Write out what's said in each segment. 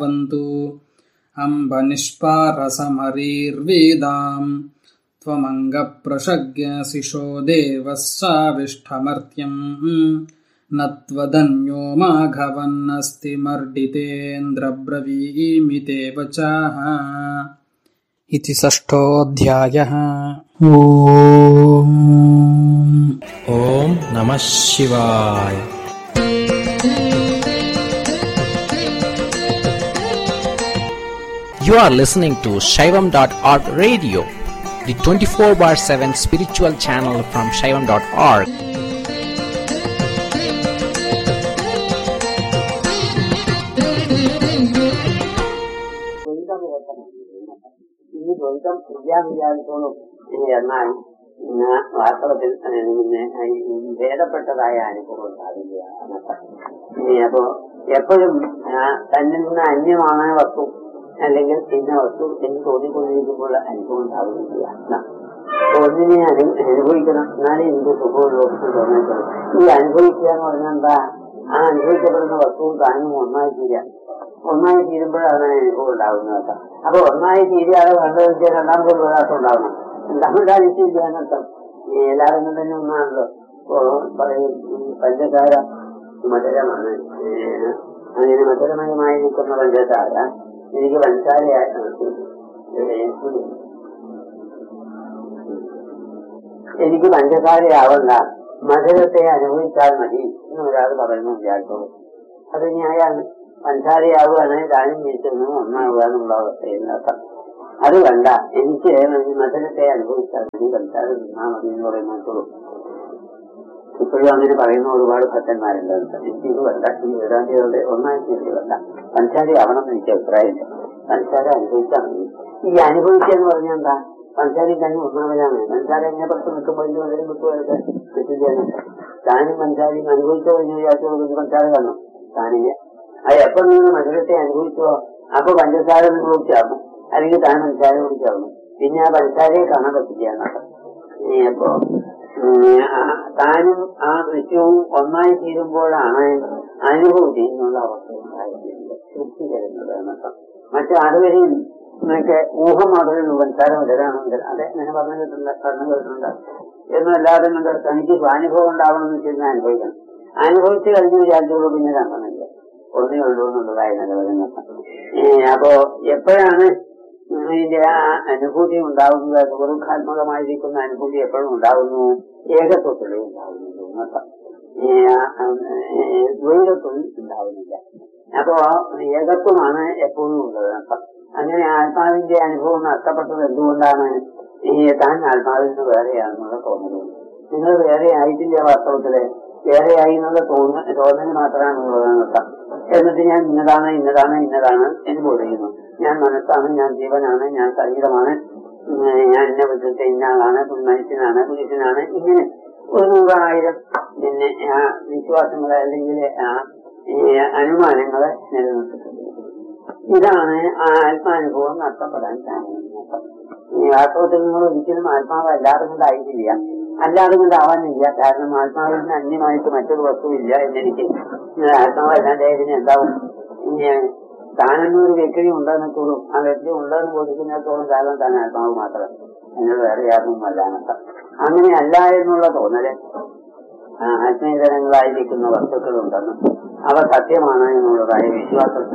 वन्तु अम्ब निष्पारसमरीर्वेदाम् त्वमङ्गप्रशज्ञशिशो देवः साविष्ठमर्त्यम् न त्वदन्यो माघवन्नस्ति मर्डितेन्द्रब्रवीमि ते वचाः इति षष्ठोऽध्यायः ॐ ॐ नमः शिवाय You are listening to Shaivam.org radio, the 24 bar 7 spiritual channel from Shaivam.org. ദ്വൈതം ഓർക്കണം ഈ ദ്വൈതം വിദ്യാവിചാരത്തോളം എന്നാൽ ഇന്ന് വാസ്തവത്തിൽ പിന്നെ ഈ ഭേദപ്പെട്ടതായ അനുഭവം ഉണ്ടാവില്ല എന്നൊക്കെ. ഇനി അപ്പോ എപ്പോഴും ആ, തന്നിൽ നിന്ന് അന്യമാണ് വസ്തു അല്ലെങ്കിൽ ഇന്ന വസ്തു എന്ന് തോന്നിക്കൊണ്ടിരിക്കുമ്പോൾ അനുഭവം ഉണ്ടാവുന്നില്ല എന്നാ. ഒന്നിനെ അനു അനുഭവിക്കണം എന്നാലേ എനിക്ക് സുഖമുള്ളൂ എന്ന് തോന്നിക്കണം ഈ അനുഭവിക്കുക എന്ന് പറഞ്ഞാൽ എന്താ ആ അനുഭവിക്കപ്പെടുന്ന വസ്തുവും താനും ഒന്നായി തീരാൻ ഒന്നായി തീരുമ്പോഴാണ് അനുഭവം ഉണ്ടാകുന്നത് അപ്പൊ ഒന്നായി തീരുകയാണ് വേണ്ടത് വെച്ചാൽ രണ്ടാമത്തെ ഒരു പ്രയാസം ഉണ്ടാവണം രണ്ടാമത്തെ അനിശ്ചയില്ല എന്നർത്ഥം ഈ എല്ലാവരും തന്നെ ഒന്നാണല്ലോ ഇപ്പോ പറയും ഈ പഞ്ചസാര മധുരമാണ് ഏഹ് അങ്ങനെ മധുരമയമായി നിൽക്കുന്ന പഞ്ചസാര എനിക്ക് പഞ്ചസാരയായി എനിക്ക് പഞ്ചസാരയാവണ്ട മധുരത്തെ അനുഭവിച്ചാൽ മതി എന്ന് ഒരാൾ പറയുന്നു വിചാരിച്ചോളൂ അത് ന്യായാണ് പഞ്ചാരയാവുകയാണ് താനും ജീവിച്ചൊന്നും ഒന്നാവുക എന്നുള്ള അവസ്ഥയിൽ നടത്താം അത് വേണ്ട എനിക്ക് മധുരത്തെ അനുഭവിച്ചാൽ മതി പഞ്ചാര നിന്നാ മതി എന്ന് പറയുമ്പോഴത്തോളൂ ഇപ്പോഴും അങ്ങനെ പറയുന്ന ഒരുപാട് ഭക്തന്മാരുണ്ട് എനിക്ക് ഇത് വേണ്ട ഈ വേദാന്തികളുടെ ഒന്നായിട്ട് എനിക്ക് വേണ്ട പഞ്ചാര ആവണം എന്ന് എനിക്ക് അഭിപ്രായമില്ല പഞ്ചാര അനുഭവിച്ചാൽ മതി ഈ അനുഭവിക്കുക എന്ന് പറഞ്ഞാൽ എന്താ പഞ്ചാരി തന്നെ ഒന്നാമതാണ് പഞ്ചാര എങ്ങനെ പുറത്ത് നിൽക്കുമ്പോൾ ഇതിന് വളരെ വിട്ടുപോയത് തെറ്റിദ്ധാരണ താനും പഞ്ചാരിയും അനുഭവിച്ചു കഴിഞ്ഞ് വിചാരിച്ചു പഞ്ചാര കാണും താനില്ല അത് എപ്പോ നിങ്ങൾ മധുരത്തെ അനുഭവിച്ചോ അപ്പൊ പഞ്ചസാര നിങ്ങൾ കുടിച്ചാകും അല്ലെങ്കിൽ താൻ പഞ്ചസാര കുടിച്ചാകും പിന്നെ ആ പഞ്ചസാരയെ കാണാൻ പറ്റില്ല എന്നർത്ഥം. ഈ അപ്പോ ഉം, ആ, താനും ആ ദൃശ്യവും ഒന്നായി തീരുമ്പോഴാണ് അനുഭൂതി എന്നുള്ള അവസ്ഥ ഉണ്ടായിരുന്നത് തൃപ്തി തരുന്നത് എന്നർത്ഥം മറ്റു അതുവരെയും നിങ്ങൾക്ക് ഊഹം മാത്രമേ ഉള്ളൂ പഞ്ചസാര മധുരാണ് അതെ അങ്ങനെ പറഞ്ഞു കേട്ടിട്ടുണ്ട് പറഞ്ഞു കേട്ടിട്ടുണ്ട് എന്നല്ലാതെ കണ്ട് തനിക്ക് സ്വാനുഭവം ഉണ്ടാവണമെന്ന് വെച്ചിരുന്ന അനുഭവിക്കണം അനുഭവിച്ചു കഴിഞ്ഞ് വിചാരിച്ചോളൂ പിന്നെ കാണണമെന്നില്ല ഒന്നേ ഉള്ളൂ എന്നുള്ളതായി നിലവിലുന്നത് അപ്പോ എപ്പോഴാണ് ഇതിന്റെ ആ അനുഭൂതി ഉണ്ടാകുന്നത് സുഖദുഃഖാത്മകമായിരിക്കുന്ന അനുഭൂതി എപ്പോഴും ഉണ്ടാകുന്നു ഏകത്വത്തിലേ ഉണ്ടാകുന്നുള്ളൂ എന്നർത്ഥം. ഈ, ആ, ഏ, ദ്വൈതത്തിൽ ഉണ്ടാവുന്നില്ല അപ്പോ ഏകത്വമാണ് എപ്പോഴും ഉള്ളത് എന്നർത്ഥം. അങ്ങനെ ആത്മാവിന്റെ അനുഭവം നഷ്ടപ്പെട്ടത് എന്തുകൊണ്ടാണ് ഈ താൻ ആത്മാവിൽ നിന്ന് വേറെയാണെന്നുള്ള തോന്നല് നിങ്ങൾ വേറെ ആയിട്ടില്ല വാസ്തവത്തില് വേറെ ആയി എന്നുള്ള തോന്ന തോന്നൽ മാത്രമാണ് ഉള്ളതെന്നർത്ഥം എന്നിട്ട് ഞാൻ ഇന്നതാണ് ഇന്നതാണ് ഇന്നതാണ് എന്ന് പറയുന്നു ഞാൻ മനസ്സാണ് ഞാൻ ജീവനാണ് ഞാൻ ശരീരമാണ് ഉം, ഞാൻ ഇന്ന വിധത്തെ ഇന്ന ആളാണ് മനുഷ്യനാണ് പുരുഷനാണ് ഇങ്ങനെ ഒരു നൂറായിരം പിന്നെ ആ വിശ്വാസങ്ങളെ അല്ലെങ്കിൽ ആ ഈ അനുമാനങ്ങളെ നിലനിർത്തിട്ടുണ്ട് ഇതാണ് ആ ആത്മാനുഭവം നഷ്ടപ്പെടാൻ കാരണം ഈ വാസ്തവത്തിൽ നിങ്ങൾ ഒരിക്കലും ആത്മാവ് അല്ലാതെ കൊണ്ടായിട്ടില്ല അല്ലാതെ കൊണ്ടാവാനില്ല കാരണം ആത്മാവിൽ നിന്ന് അന്യമായിട്ട് മറ്റൊരു വസ്തുവില്ല എന്നെനിക്ക് ആത്മാവ് അല്ലാതെ ഇതിന് എന്താവും ഇനി താനെന്നൊരു വ്യക്തി ഉണ്ടെന്നത്തോളും ആ വ്യക്തി ഉണ്ടെന്ന് ബോധിക്കുന്നിടത്തോളം കാലം താൻ ആത്മാവ് മാത്രം എന്നോട് വേറെ യാതൊന്നും അല്ലാന്നർത്ഥം അങ്ങനെ അല്ല എന്നുള്ള തോന്നല് ആ, ആത്മീയതരങ്ങളായിരിക്കുന്ന വസ്തുക്കളുണ്ടെന്നും അവ സത്യമാണ് എന്നുള്ളതായ വിശ്വാസത്തിൽ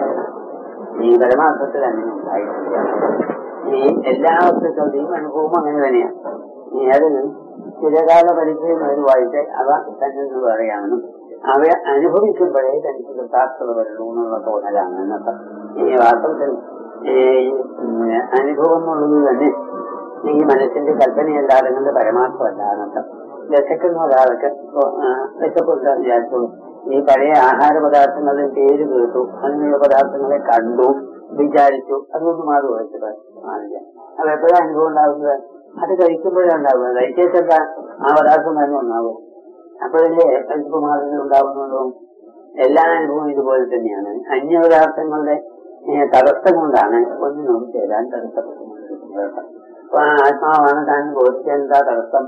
ഈ പരമാർത്ഥത്തിൽ അങ്ങനെ ഉണ്ടായിട്ടില്ല ഈ എല്ലാ വസ്തുക്കളുടെയും അനുഭവം അങ്ങനെ തന്നെയാണ് ഈ അതിന് ചിരകാല പരിചയം ഹേതുവായിട്ട് അവ തന്നെ നിന്ന് വേറെയാണെന്നും അവയെ അനുഭവിക്കുമ്പോഴേ തനിക്ക് കൃതാർത്ഥത വരുള്ളൂ എന്നുള്ള തോന്നലാണ് എന്നൊക്കെ ഈ വാസ്തവത്തിൽ ഈ ഉം, അനുഭവം എന്നുള്ളത് തന്നെ ഈ മനസ്സിന്റെ കൽപ്പനയല്ലാതെ കൊണ്ട് പരമാർത്ഥമല്ല എന്നൊക്കെ വിശക്കുന്ന ഒരാൾക്ക് ഇപ്പൊ, ആ, വിശപ്പുണ്ടെന്ന് വിചാരിച്ചോളൂ ഈ പഴയ ആഹാര പദാർത്ഥങ്ങളുടെ പേര് കേട്ടു അങ്ങനെയുള്ള പദാർത്ഥങ്ങളെ കണ്ടു വിചാരിച്ചു അതുകൊണ്ട് മാറി പോയിട്ട് മാറില്ല അത് എപ്പോഴാണ് അനുഭവം ഉണ്ടാകുന്നത് അത് കഴിക്കുമ്പോഴാണ് ഉണ്ടാകുന്നത് കഴിച്ചേക്കെന്താ ആ പദാർത്ഥം തന്നെ ഉണ്ടാകും അപ്പോഴല്ലേ വിശപ്പ് മാറുന്നത് ഉണ്ടാകുന്നുള്ളൂ എല്ലാ അനുഭവവും ഇതുപോലെ തന്നെയാണ് അന്യപദാർത്ഥങ്ങളുടെ ഏഹ്, തടസ്സം കൊണ്ടാണ് ഒന്നിനും ചേരാൻ തടസ്സപ്പെട്ടുകൊണ്ടിരിക്കുന്നത് അപ്പൊ ആ ആത്മാവാണ് താൻ ബോധിക്കാൻ എന്താ തടസ്സം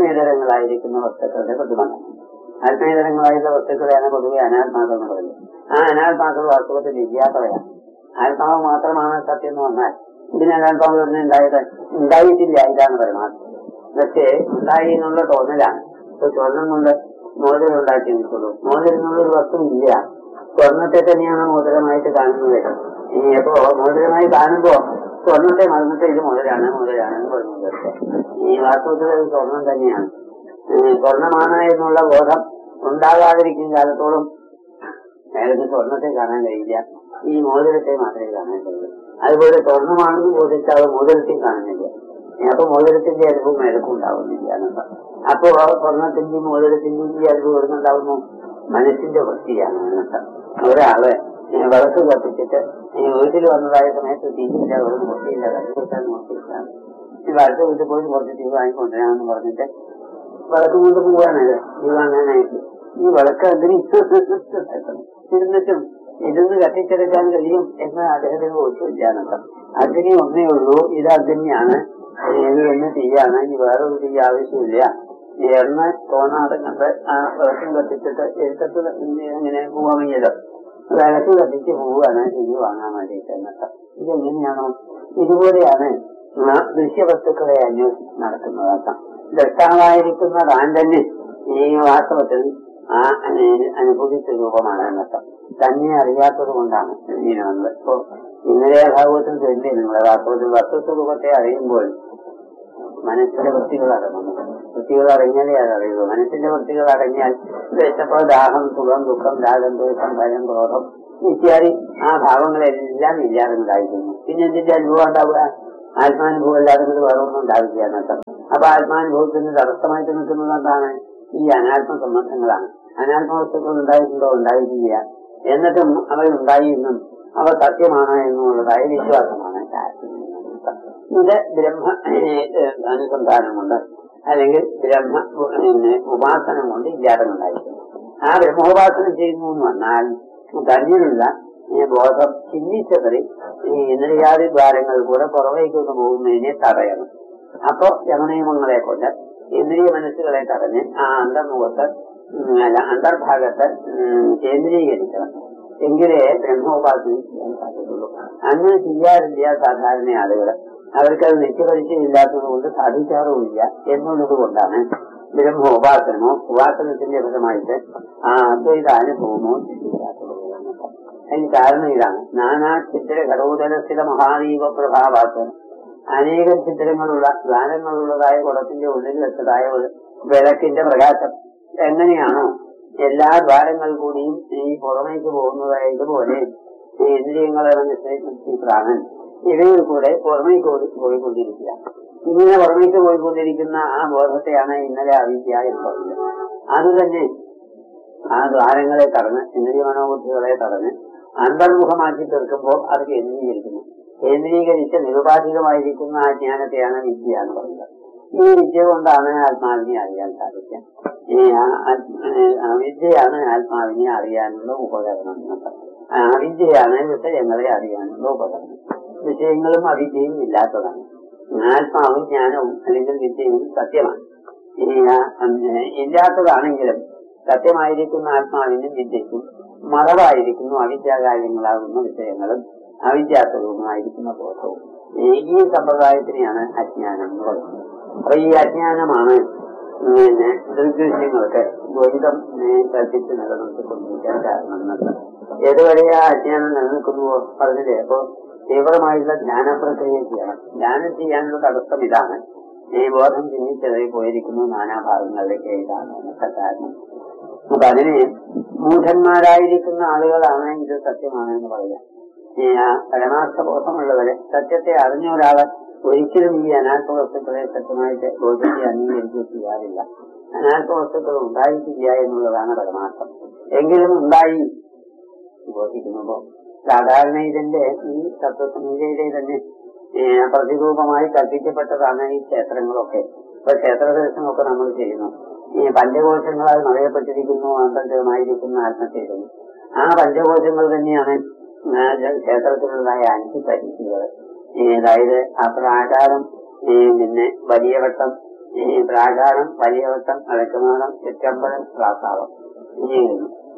ആത്മീയതരങ്ങളായിരിക്കുന്ന വസ്തുക്കളുടെ പ്രതിബന്ധം ആത്മീയതരങ്ങളായിട്ടുള്ള വസ്തുക്കളെയാണ് പൊതുവെ അനാത്മാക്കൾ എന്ന് പറയുന്നത് ആ അനാത്മാക്കൾ വാസ്തവത്തിൽ ഇല്ലാത്തവയാണ് ആത്മാവ് മാത്രമാണ് സത്യം എന്ന് പറഞ്ഞാൽ ഇതിന് അനാത്മാവ് ഒന്നും ഉണ്ടായത് ഉണ്ടായിട്ടില്ല ഇതാണ് പരമാർത്ഥം പക്ഷേ ഉണ്ടായി എന്നുള്ള തോന്നലാണ് ഇപ്പൊ സ്വർണം കൊണ്ട് മോതിരം ഉണ്ടാക്കി നിൽക്കുള്ളൂ മോതിരം എന്നുള്ളൊരു വസ്തു ഇല്ല സ്വർണത്തെ തന്നെയാണ് മോതിരമായിട്ട് കാണുന്നത് ഈ അപ്പോ മോതിരമായി കാണുമ്പോ സ്വർണത്തെ മറന്നിട്ട് ഇത് മുതലാണ് മുതലാണ് എന്ന് പറഞ്ഞു ഈ വാസ്തവത്തിൽ അത് സ്വർണം തന്നെയാണ് ഈ സ്വർണമാണ് എന്നുള്ള ബോധം ഉണ്ടാകാതിരിക്കും കാലത്തോളം അയാൾക്ക് സ്വർണത്തെ കാണാൻ കഴിയില്ല ഈ മോതിരത്തെ മാത്രമേ കാണാൻ കഴിയൂ അതുപോലെ സ്വർണമാണെന്ന് ബോധിച്ചാൽ മോതിരത്തെ കാണുന്നില്ല അപ്പൊ മോതിരത്തിന്റെ അനുഭവം അയാൾക്കും ഉണ്ടാവുന്നില്ല എന്നല്ല അപ്പോ ആ സ്വർണത്തിന്റെയും മോതിരത്തിന്റെയും ഈ അനുഭവം എവിടുന്നുണ്ടാവുന്നു മനസ്സിന്റെ വൃത്തിയാണ് എന്നർത്ഥം ഒരാള് ഏ, വിളക്ക് കത്തിച്ചിട്ട് ഈ വീട്ടിൽ വന്നതായ സമയത്ത് തീയില്ല ഒരു വൃത്തിയില്ല കണ്ടുകൊടുക്കാൻ നോക്കിയിട്ടാണ് ഈ അടുത്ത വീട്ടിൽ പോയി കുറച്ച് തീ വാങ്ങിക്കൊണ്ടുവരാമെന്ന് പറഞ്ഞിട്ട് വിളക്ക് കൊണ്ട് പോവാണ് തീ വാങ്ങാനായിട്ട് ഈ വിളക്ക് എന്തിനു ഇരുന്നിട്ടും ഇരുന്ന് കത്തിച്ചെടുക്കാൻ കഴിയും എന്ന് അദ്ദേഹത്തിന് ബോധ്യമില്ല എന്നർത്ഥം അഗ്നി ഒന്നേ ഉള്ളൂ ഇത് അഗ്നിയാണ് ഇത് തന്നെ തീയാണ് ഇനി വേറൊരു തീ ആവശ്യമില്ല എന്ന് തോന്നാതെ കണ്ട് ആ വിളക്കും കത്തിച്ചിട്ട് എഴുത്തത്ത് ഇങ്ങനെ പോവാൻ വയ്യല്ലോ വിളക്ക് കത്തിച്ച് പോവുകയാണ് തീ വാങ്ങാൻ വേണ്ടിയിട്ട് എന്നർത്ഥം ഇതെങ്ങനെയാണോ ഇതുപോലെയാണ് ആ ദൃശ്യവസ്തുക്കളെ അന്വേഷിച്ച് നടക്കുന്നതർത്ഥം ദൃഷ്ടാവായിരിക്കുന്ന താൻ തന്നെ ഈ വാസ്തവത്തിൽ ആ അനു- അനുഭൂതിച്ച രൂപമാണ് എന്നർത്ഥം തന്നെ അറിയാത്തത് കൊണ്ടാണ് ഇങ്ങനെ വന്നത് ഇപ്പോ ഇന്നലെ ഭാഗവത്തിൽ ചൊല്ലി നിങ്ങളെ വാസ്തവത്തിൽ വസ്തുസ്വരൂപത്തെ അറിയുമ്പോൾ മനസ്സിന്റെ വൃത്തികൾ അടങ്ങുന്നു വൃത്തികൾ അടങ്ങിയാലേ അത് അറിയുള്ളൂ മനസ്സിന്റെ വൃത്തികൾ അടങ്ങിയാൽ വിശപ്പ് ദാഹം സുഖം ദുഃഖം രാഗം ദ്വേഷം ഭയം ക്രോധം ഇത്യാദി ആ ഭാവങ്ങളെല്ലാം ഇല്ലാതെ ഉണ്ടായിരിക്കുന്നു പിന്നെ എന്തിന്റെ അനുഭവം ഉണ്ടാവുക ആത്മാനുഭവം അല്ലാതെ കൊണ്ട് വേറെ ഒന്നും ഉണ്ടാവില്ല എന്നർത്ഥം അപ്പൊ ആത്മാനുഭവത്തിന് തടസ്സമായിട്ട് നിൽക്കുന്നത് എന്താണ് ഈ അനാത്മ സംബന്ധങ്ങളാണ് അനാത്മ വസ്തുക്കൾ ഉണ്ടായിട്ടുണ്ടോ ഉണ്ടായിട്ടില്ല എന്നിട്ടും അവ ഉണ്ടായിരുന്നും അവ സത്യമാണ് എന്നുള്ളതായ വിശ്വാസമാണ് ശാസ്ത്രം ഇത് ബ്രഹ്മ ഏഹ്, അനുസന്ധാനം കൊണ്ട് അല്ലെങ്കിൽ ബ്രഹ്മ പിന്നെ ഉപാസനം കൊണ്ട് ഇല്ലാതെ ഉണ്ടായിരിക്കുന്നു ആ ബ്രഹ്മോപാസനം ചെയ്യുന്നു എന്ന് വന്നാൽ തന്നിലുള്ള ഈ ബോധം ചിന്തിച്ചവരെ ഈ ഇന്ദ്രിയാദി ദ്വാരങ്ങൾ കൂടെ പുറമേക്ക് ഒന്ന് പോകുന്നതിനെ തടയണം അപ്പോ യമനിയമങ്ങളെ കൊണ്ട് ഇന്ദ്രിയ മനസ്സുകളെ തടഞ്ഞ് ആ അന്തർമുഖത്ത് ഉം, അല്ല അന്തർഭാഗത്ത് ഉം, കേന്ദ്രീകരിക്കണം എങ്കിലേ ബ്രഹ്മോപാസന ചെയ്യാൻ സാധിക്കുള്ളൂ അങ്ങനെ ചെയ്യാറില്ല സാധാരണ ആളുകൾ അവർക്കത് നിത്യപരിചയമില്ലാത്തത് കൊണ്ട് സാധിക്കാറുമില്ല എന്നുള്ളത് കൊണ്ടാണ് ബ്രഹ്മോപാസനമോ ഉപാസനത്തിന്റെ ഫലമായിട്ട് ആ അദ്വൈത അനുഭവമോ ചെയ്യാത്തത് അതിന് കാരണം ഇതാണ് നാനാ ചിത്ര ഘടോദരസ്ഥിത മഹാദീപ പ്രഭാവാസനം അനേകം ചിത്രങ്ങളുള്ള ദ്വാരങ്ങളുള്ളതായ കുളത്തിന്റെ ഉള്ളിൽ വെച്ചതായ ഒരു വിളക്കിന്റെ പ്രകാശം എങ്ങനെയാണോ എല്ലാ ദ്വാരങ്ങൾ കൂടിയും ഈ പുറമേക്ക് പോകുന്നതായ ഇതുപോലെ ഈ ഇന്ദ്രിയങ്ങളെ മനസ്സിലേക്ക് പ്രാണൻ ഇവയിൽ കൂടെ പുറമേക്ക് പോയി- പോയിക്കൊണ്ടിരിക്കുക ഇങ്ങനെ പുറമേക്ക് പോയിക്കൊണ്ടിരിക്കുന്ന ആ ബോധത്തെയാണ് ഇന്നലെ അവിദ്യ എന്ന് പറയുന്നത് അത് തന്നെ ആ ദ്വാരങ്ങളെ തടഞ്ഞ് ഇന്ദ്രിയ മനോബുദ്ധികളെ തടഞ്ഞ് അന്തർമുഖമാക്കി തീർക്കുമ്പോൾ അത് കേന്ദ്രീകരിക്കുന്നു കേന്ദ്രീകരിച്ച് നിരുപാധികമായിരിക്കുന്ന ആ ജ്ഞാനത്തെയാണ് വിദ്യ എന്ന് പറയുന്നത് ഈ വിദ്യ കൊണ്ടാണ് ആത്മാവിനെ അറിയാൻ സാധിക്കുക ഈ ആ- ആ- ആ വിദ്യയാണ് ആത്മാവിനെ അറിയാനുള്ള ഉപകരണം എന്നൊക്കെ ആ അവിദ്യയാണ് വിഷയങ്ങളെ അറിയാനുള്ള ഉപകരണം വിഷയങ്ങളും അവിദ്യയും ഇല്ലാത്തതാണ് ആത്മാവും ജ്ഞാനവും അല്ലെങ്കിൽ വിദ്യയും സത്യമാണ് ഈ ആ- ഉം, ഇല്ലാത്തതാണെങ്കിലും സത്യമായിരിക്കുന്ന ആത്മാവിനും വിദ്യയ്ക്കും മറവായിരിക്കുന്നു അവിദ്യാകാര്യങ്ങളാകുന്ന വിഷയങ്ങളും അവിദ്യാസ്വരൂപമായിരിക്കുന്ന ബോധവും ഈ ഈ സമ്പ്രദായത്തിനെയാണ് അജ്ഞാനം എന്ന് പറയുന്നത് അപ്പൊ ഈ അജ്ഞാനമാണ് പിന്നെ ദൃഗ്ദൃശ്യങ്ങൾക്ക് ദ്വൈതം ഏ, കൽപ്പിച്ച് നിലനിർത്തിക്കൊണ്ടിരിക്കാൻ കാരണം എന്നത് ഏതുവരെ ആ അജ്ഞാനം നിലനിൽക്കുന്നുവോ പറഞ്ഞില്ലേ അപ്പൊ തീവ്രമായിട്ടുള്ള ധ്യാന പ്രക്രിയ ചെയ്യണം ധ്യാനം ചെയ്യാനുള്ള തടസ്സം ഇതാണ് ഈ ബോധം ചിന്തിച്ചതായി പോയിരിക്കുന്നു നാനാഭാഗങ്ങളിലേക്ക് ഇതാണ് എന്നൊക്കെ കാരണം അപ്പൊ അതിന് മൂഢന്മാരായിരിക്കുന്ന ആളുകളാണ് ഇത് സത്യമാണ് എന്ന് പറയുക ഈ ആ പരമാർത്ഥ ബോധമുള്ളവരെ സത്യത്തെ അറിഞ്ഞ ഒരാള് ഒരിക്കലും ഈ അനാത്മ വസ്തുക്കളെ സത്യമായിട്ട് ബോധിച്ച് അംഗീകരിക്കുക ചെയ്യാറില്ല അനാത്മ വസ്തുക്കൾ ഉണ്ടായിട്ടില്ല എന്നുള്ളതാണ് പരമാർത്ഥം എങ്കിലും ഉണ്ടായി ബോധിക്കുന്നുമ്പോ സാധാരണ ഇതിന്റെ ഈ തത്വസംഹിതയിലെ തന്നെ ഏ, പ്രതിരൂപമായി കൽപ്പിക്കപ്പെട്ടതാണ് ഈ ക്ഷേത്രങ്ങളൊക്കെ ഇപ്പൊ ക്ഷേത്ര ദർശനമൊക്കെ നമ്മൾ ചെയ്യുന്നു ഈ പഞ്ചകോശങ്ങളാൽ നിറയപ്പെട്ടിരിക്കുന്നു അന്തർഗതമായിരിക്കുന്ന ആത്മചൈതന്യം ആ പഞ്ചകോശങ്ങൾ തന്നെയാണ് ആ ക്ഷേത്രത്തിലുള്ളതായ അഞ്ച് പരിധികൾ അതായത് ആ പ്രാകാരം ഈ പിന്നെ വലിയ വട്ടം ഈ പ്രാകാരം വലിയ വട്ടം അടക്കമാടം ചുറ്റമ്പലം പ്രാസാവം ഇങ്ങനെയായിരുന്നു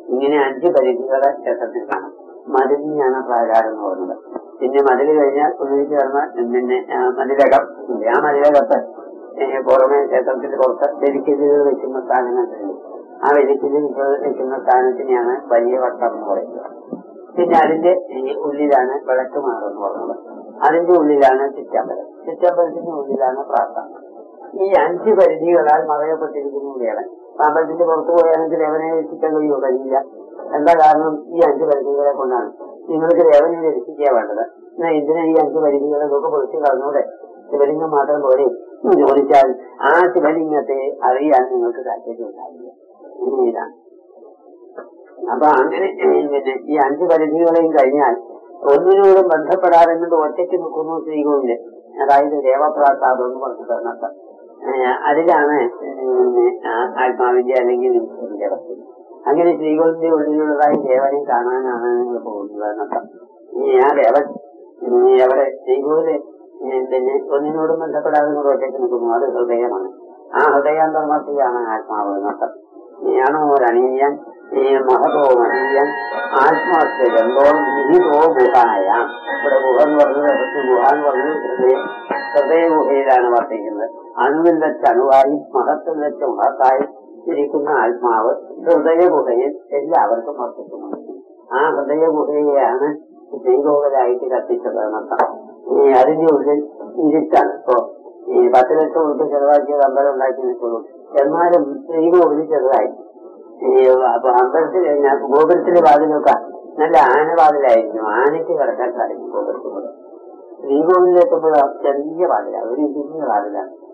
ഇങ്ങനെ അഞ്ച് പരിധികളെ ക്ഷേത്രത്തിൽ കാണാം മതിലിനെയാണ് പ്രാകാരം എന്ന് പറയുന്നത് പിന്നെ മതിൽ കഴിഞ്ഞാൽ ഉള്ളിൽ ചേർന്ന പിന്നെ ആ, മതിലകം ഉണ്ട്. ആ മതിലകത്ത് ഏ, പുറമെ ക്ഷേത്രത്തിൽ പുറത്ത് വെലിക്കലുകൾ വെക്കുന്ന സ്ഥാനങ്ങളുണ്ട് ആ വെലിക്കലുകൾ വെക്കുന്ന സ്ഥാനത്തിനെയാണ് വലിയ വട്ടം എന്ന് പറയുന്നത് പിന്നെ അതിന്റെ ഈ ഉള്ളിലാണ് വിളക്കുമാർ എന്ന് പറയുന്നത് അതിന്റെ ഉള്ളിലാണ് ചുറ്റമ്പലം ചുറ്റമ്പലത്തിന്റെ ഉള്ളിലാണ് പ്രാർത്ഥന ഈ അഞ്ച് പരിധികളാൽ മറയപ്പെട്ടിരിക്കുന്നവയാണ് അമ്പലത്തിന്റെ പുറത്തു പോയാണെങ്കിൽ രവനെ രക്ഷിക്കാൻ കഴിയുമോ കഴിയില്ല എന്താ കാരണം ഈ അഞ്ച് പരിധികളെ കൊണ്ടാണ് നിങ്ങൾക്ക് രവനെ രക്ഷിക്കുക വേണ്ടത് എന്നാ എന്തിനാ ഈ അഞ്ച് പരിധികളെ ഒക്കെ പൊളിച്ച് കളഞ്ഞൂടെ ശിവലിംഗം മാത്രം പോരെ എന്ന് ചോദിച്ചാൽ ആ ശിവലിംഗത്തെ അറിയാൻ നിങ്ങൾക്ക് താല്പര്യം ഉണ്ടാവില്ല ഇനി ഇതാണ് അപ്പൊ അങ്ങനെ പിന്നെ ഈ അഞ്ച് പരിധികളെയും കഴിഞ്ഞാൽ ഒന്നിനോടും ബന്ധപ്പെടാതെ കൊണ്ട് ഒറ്റയ്ക്ക് നിൽക്കുന്നു ശ്രീകോവില് അതായത് ദേവപ്രാസാദം എന്ന് പറഞ്ഞിട്ട് അതിനകത്ത് ഏഹ് അതിലാണ് പിന്നെ ആ ആത്മാവിന്റെ അല്ലെങ്കിൽ ഈശ്വരന്റെ വസ്തു അങ്ങനെ ശ്രീകോവിലിന്റെ ഉള്ളിലുള്ളതായി ദേവനെ കാണാനാണ് നിങ്ങൾ പോകുന്നത് എന്നർത്ഥം ഈ ആ ദേവൻ ഉം, അവിടെ ശ്രീകോവില് ഉം, പിന്നെ ഒന്നിനോടും ബന്ധപ്പെടാതെ കൊണ്ട് ഒറ്റയ്ക്ക് നിൽക്കുന്നു അത് ഹൃദയമാണ് ആ ഹൃദയാന്തർമത്തിലാണ് ആത്മാവ് എന്നർത്ഥം ജ്ഞാനോരണീയൻ ഈ മഹതോ മഹീയൻ ആത്മാർത്ഥ ഗന്ധോ വിഹിതോ ഗുഹായ ഇവിടെ ഗുഹ എന്ന് പറഞ്ഞത് ഗുഹ എന്ന് പറഞ്ഞത് ഹൃദയം ഹൃദയ ഗുഹയിലാണ് വർത്തിക്കുന്നത് അണുവിൽ വെച്ച അണുവായി മഹത്തിൽ വെച്ച മഹത്തായി ഇരിക്കുന്ന ആത്മാവ് ഹൃദയ ഗുഹയിൽ എല്ലാവർക്കും വർത്തിക്കുന്നു ആ ഹൃദയ ഗുഹയെയാണ് ശ്രീകോവിലായിട്ട് കത്തിച്ചത് എന്നർത്ഥം ഈ അതിന്റെ ഉള്ളിൽ ഇരുട്ടാണ് ഇപ്പോ ഈ പത്ത് ലക്ഷം ഉറുപ്പ് ചെലവാക്കിയത് അമ്പലം ഉണ്ടാക്കി നിൽക്കുള്ളൂ എന്നാലും ശ്രീകോവിൽ ചെറുതായി ഈ അപ്പൊ അമ്പലത്തിൽ ഞാൻ ഗോപുരത്തിലെ വാതിലൊക്കെ നല്ല ആനവാതിലായിരിക്കും ആനയ്ക്ക് കിടക്കാൻ സാധിക്കും ഗോപുരത്തിൽ കൂടെ ശ്രീകോവിലെത്തുമ്പോൾ ചെറിയ വാതിലാണ് ഒരു ഇടുങ്ങിയ വാതിലാണ്